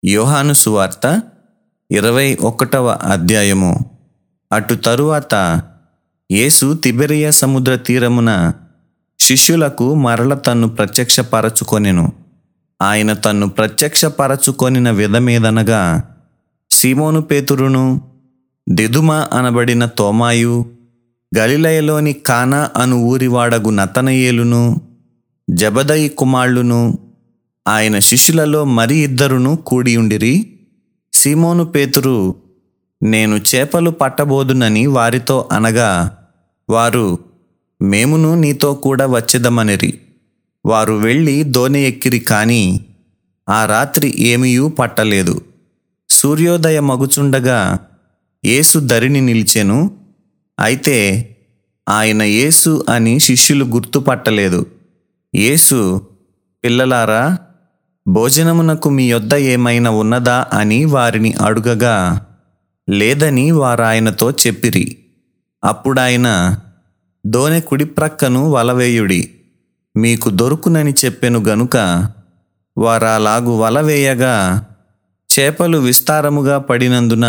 యోహాను సువార్త ఇరవై ఒకటవ అధ్యాయము అటు తరువాత యేసు తిబెరియ సముద్ర తీరమున శిష్యులకు మరల తన్ను ప్రత్యక్షపరచుకొనెను ఆయన తన్ను ప్రత్యక్షపరచుకొనిన విధమేదనగా సీమోను పేతురును దిదుమ అనబడిన తోమాయు గలిలయలోని కానా అను ఊరివాడగు నతనయేలును జబదయి కుమారులును ఆయన శిష్యులలో మరి ఇద్దరును కూడియుండిరి సీమోను పేతురు నేను చేపలు పట్టబోదునని వారితో అనగా వారు మేమును నీతో కూడా వచ్చేదమనిరి వారు వెళ్ళి దోణి ఎక్కిరి కాని ఆ రాత్రి ఏమీయూ పట్టలేదు సూర్యోదయ మగుచుండగా యేసు దరిని నిలిచెను అయితే ఆయన యేసు అని శిష్యులు గుర్తుపట్టలేదు యేసు పిల్లలారా భోజనమునకు మీ యొద్ద ఏమైనా ఉన్నదా అని వారిని అడుగగా లేదని వారాయనతో చెప్పిరి అప్పుడాయన దోనె కుడి ప్రక్కను వలవేయుడి మీకు దొరుకునని చెప్పెను గనుక వారాలాగు వల వేయగా చేపలు విస్తారముగా పడినందున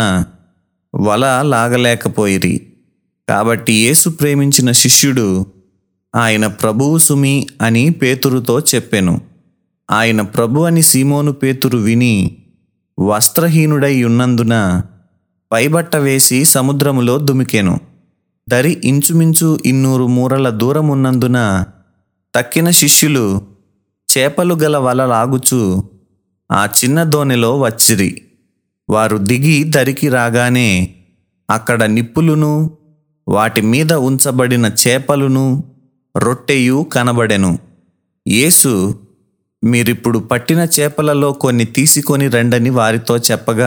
వల లాగలేకపోయిరి కాబట్టి యేసు ప్రేమించిన శిష్యుడు ఆయన ప్రభువు సుమి అని పేతురుతో చెప్పెను ఆయన ప్రభు అని సీమోను పేతురు విని వస్త్రహీనుడై ఉన్నందున పైబట్ట వేసి సముద్రములో దుమికెను దరి ఇంచుమించు ఇన్నూరు మూరల దూరమున్నందున తక్కిన శిష్యులు చేపలు గల వల లాగుచు ఆ చిన్న దోణిలో వచ్చిరి వారు దిగి దరికి రాగానే అక్కడ నిప్పులును వాటి మీద ఉంచబడిన చేపలును రొట్టెయు కనబడెను యేసు మీరిప్పుడు పట్టిన చేపలలో కొన్ని తీసుకొని రండని వారితో చెప్పగా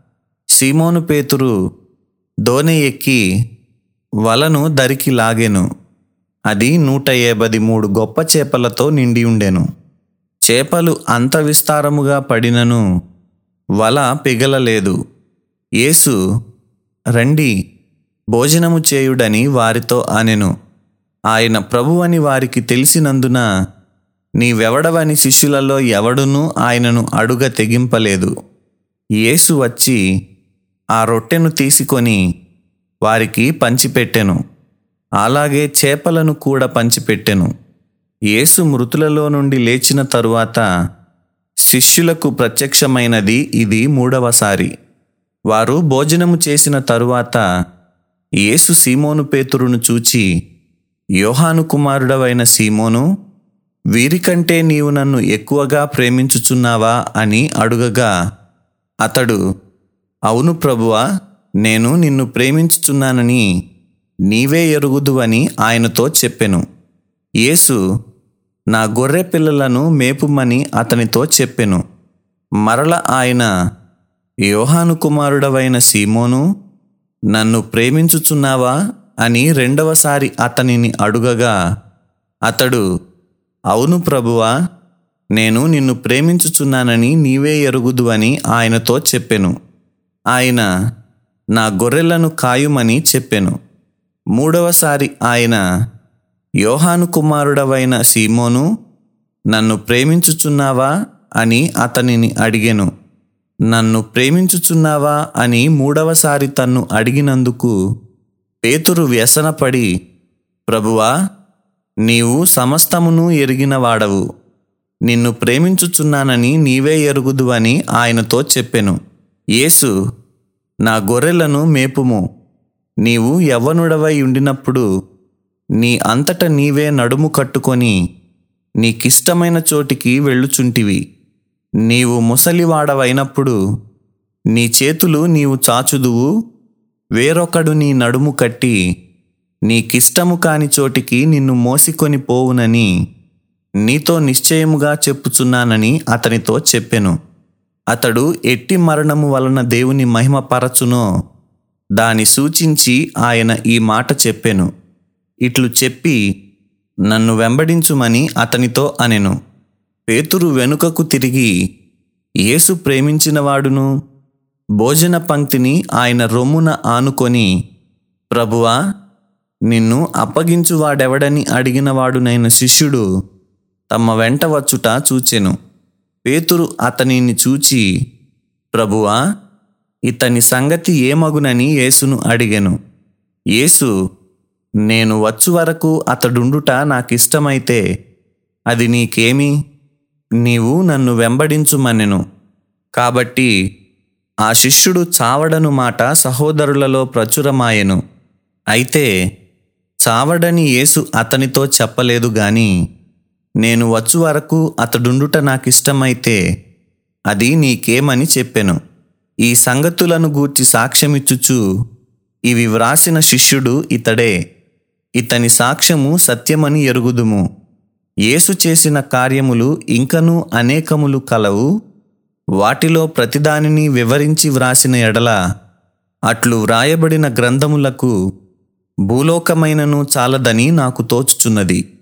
సీమోను పేతురు దోణి ఎక్కి వలను దరికి లాగెను అది నూట యాభై మూడు గొప్ప చేపలతో నిండి ఉండెను చేపలు అంత విస్తారముగా పడినను వల పిగలలేదు యేసు రండి భోజనము చేయుడని వారితో అనెను ఆయన ప్రభువని వారికి తెలిసినందున నీవెవడవని శిష్యులలో ఎవడునూ ఆయనను అడుగ తెగింపలేదు యేసు వచ్చి ఆ రొట్టెను తీసుకొని వారికి పంచిపెట్టెను అలాగే చేపలను కూడా పంచిపెట్టెను యేసు మృతులలో నుండి లేచిన తరువాత శిష్యులకు ప్రత్యక్షమైనది ఇది మూడవసారి వారు భోజనము చేసిన తరువాత యేసు సీమోను పేతురును చూచి యోహాను కుమారుడవైన సీమోను వీరికంటే నీవు నన్ను ఎక్కువగా ప్రేమించుచున్నావా అని అడుగగా అతడు అవును ప్రభువా నేను నిన్ను ప్రేమించుచున్నానని నీవే ఎరుగుదువని ఆయనతో చెప్పెను యేసు నా గొర్రె పిల్లలను మేపుమని అతనితో చెప్పెను మరల ఆయన యోహాను కుమారుడవైన సీమోను నన్ను ప్రేమించుచున్నావా అని రెండవసారి అతనిని అడుగగా అతడు అవును ప్రభువా నేను నిన్ను ప్రేమించుచున్నానని నీవే ఎరుగుదు అని ఆయనతో చెప్పెను ఆయన నా గొర్రెలను కాయుమని చెప్పెను మూడవసారి ఆయన యోహాను కుమారుడవైన సీమోను నన్ను ప్రేమించుచున్నావా అని అతనిని అడిగెను నన్ను ప్రేమించుచున్నావా అని మూడవసారి తన్ను అడిగినందుకు పేతురు వ్యసనపడి ప్రభువా నీవు సమస్తమును ఎరిగిన వాడవు నిన్ను ప్రేమించుచున్నానని నీవే ఎరుగుదు అని ఆయనతో చెప్పెను యేసు నా గొర్రెలను మేపుము నీవు యవ్వనుడవై ఉండినప్పుడు నీ అంతట నీవే నడుము కట్టుకొని నీకిష్టమైన చోటికి వెళ్ళుచుంటివి నీవు ముసలివాడవైనప్పుడు నీ చేతులు నీవు చాచుదువు వేరొకడు నీ నడుము కట్టి నీకిష్టము కాని చోటికి నిన్ను మోసికొని పోవునని నీతో నిశ్చయముగా చెప్పుచున్నానని అతనితో చెప్పెను అతడు ఎట్టి మరణము వలన దేవుని మహిమపరచునో దాని సూచించి ఆయన ఈ మాట చెప్పెను ఇట్లు చెప్పి నన్ను వెంబడించుమని అతనితో అనెను పేతురు వెనుకకు తిరిగి యేసు ప్రేమించినవాడును భోజన పంక్తిని ఆయన రొమ్మున ఆనుకొని ప్రభువా నిన్ను అప్పగించువాడెవడని అడిగినవాడునైన శిష్యుడు తమ వెంట వచ్చుట చూచెను పేతురు అతనిని చూచి ప్రభువా ఇతని సంగతి ఏమగునని యేసును అడిగెను యేసు నేను వచ్చు వరకు అతడుండుట నాకిష్టమైతే అది నీకేమి నీవు నన్ను వెంబడించుమనెను కాబట్టి ఆ శిష్యుడు చావడను మాట సహోదరులలో ప్రచురమాయెను అయితే చావడని యేసు అతనితో చెప్పలేదు గాని నేను వచ్చు వరకు అతడుండుట నాకిష్టమైతే అది నీకేమని చెప్పెను ఈ సంగతులను గూర్చి సాక్ష్యమిచ్చుచు ఇవి వ్రాసిన శిష్యుడు ఇతడే ఇతని సాక్ష్యము సత్యమని ఎరుగుదుము యేసు చేసిన కార్యములు ఇంకనూ అనేకములు కలవు వాటిలో ప్రతిదానిని వివరించి వ్రాసిన ఎడల అట్లు వ్రాయబడిన గ్రంథములకు భూలోకమైనను చాలదని నాకు తోచుచున్నది